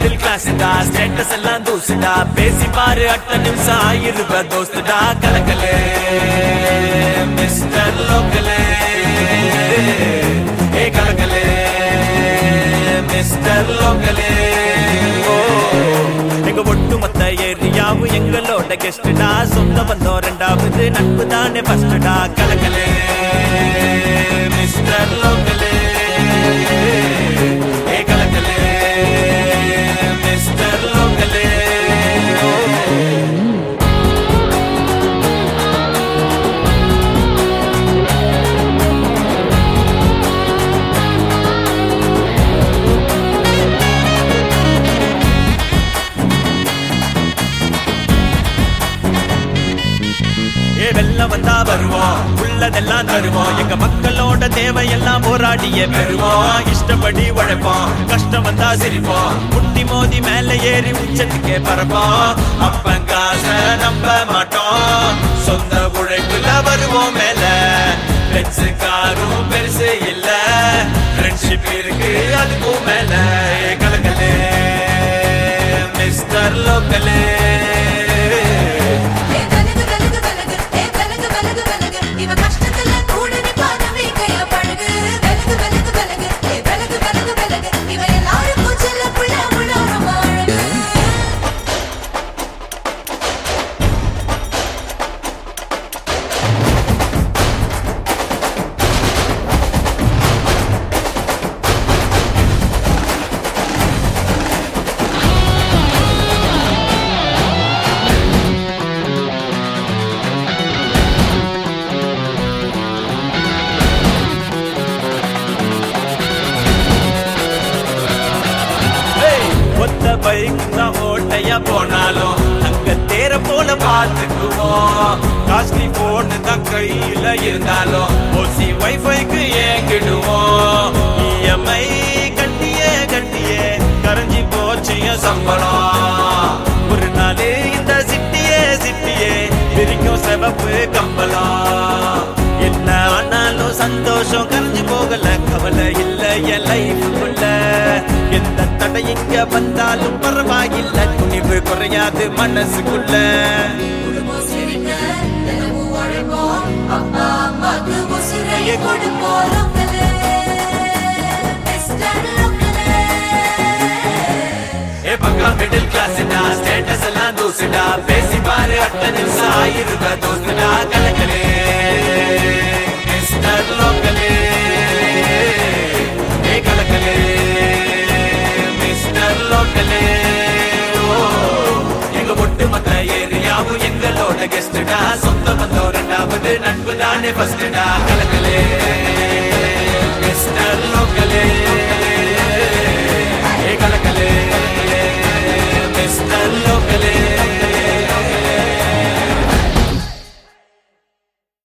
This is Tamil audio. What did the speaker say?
மிடில் கிளாஸ்டா ஸ்டேட்டஸ் எல்லாம் தூசுடா பேசி பாரு அட்ட நிமிஷம் ஆயிருவ தோஸ்துடா கலக்கலே மிஸ்டர் லோக்கலே ஏ கலக்கலே மிஸ்டர் லோக்கலே ஓ எங்க ஒட்டுமொத்த ஏரியாவும் எங்களோட கெஸ்டுடா சொந்த பந்தம் ரெண்டாவது நட்பு தானே ஃபர்ஸ்டுடா கலக்கலே மிஸ்டர் லோக்கலே ஏ கலக்கலே மிஸ்டர் லோக்கலே ஏ வெள்ளம் வந்தா வருவோம் உள்ளதெல்லாம் தருவோம் எங்க மக்களோட தேவையெல்லாம் போராடியே பெறுவோம் இஷ்டப்படி உழைப்போம் கஷ்டம் வந்தா சிரிப்போம் முட்டி மோதி மேல ஏறி உச்சத்துக்கே பறப்போம் அப்பங்காச நம்ப மாட்டோம் சொந்த உழைப்புல வருவோம் மேல பெருசு காரும் பெருசு இல்ல ஃப்ரெண்ட்ஷிப் இருக்கு அதுக்கும் மேல ஏ கலக்கலே மிஸ்டர் லோக்கலே ஏ கலகு கலகு கலகு ஏ கலகு கலகு கலகு இவ கஷ்டத்துல கூட நிப்பாதவே கைய பழகு கலகு கலகு கலகு ஏ கலகு கலகு கலகு இவ எல்லாருக்கும் செல்ல புள்ள புள்ள ரொம்ப அழகு ஏய், ஒத்த பைக் தான் ஓட்டையா போனாலும் அங்க தேர போல பாத்துக்குவோம் காஸ்ட்லி போன் தான் கையில இருந்தாலும் ஓசி வைஃபைக்கு ஏங்கிடுவோம் இஎம்ஐ கட்டியே கட்டியே கரைஞ்சி போச்சு என் சம்பளம் ஒரு நாளே இந்த சிட்டியே சிட்டியே பிரிக்கும் சிவப்பு கம்பளம் என்ன ஆனாலும் சந்தோஷம் கரைஞ்சு போகல கவலை இல்ல என் லைஃபுக்குள்ள எந்த தடை இங்க வந்தாலும் பரவாயில்ல துணிவு குறையாது மனசுக்குள்ள குடும்பம் சிரிக்க தினமும் உழைப்போம் அப்பா அம்மாக்கு உசிரையை கொடுப்போம் லோக்கலே மிஸ்டர் லோக்கலே ஏ பக்கா மிடில் கிளாஸ்டா ஸ்டேட்டஸ் எல்லாம் தூசுடா பேசி பாரு அட்ட நிமிஷம் ஆயிருவ தோசுடா கலக்கலே மிஸ்டர் லோக்கலே ஏ கலக்கலே மிஸ்டர் லோக்கலே ஓ எங்க ஒட்டுமொத்த ஏரியாவும் எங்களோட கெஸ்டுடா சொந்த பந்தம் ரெண்டாவது நட்பு தானே ஃபர்ஸ்டுடா கலக்கலே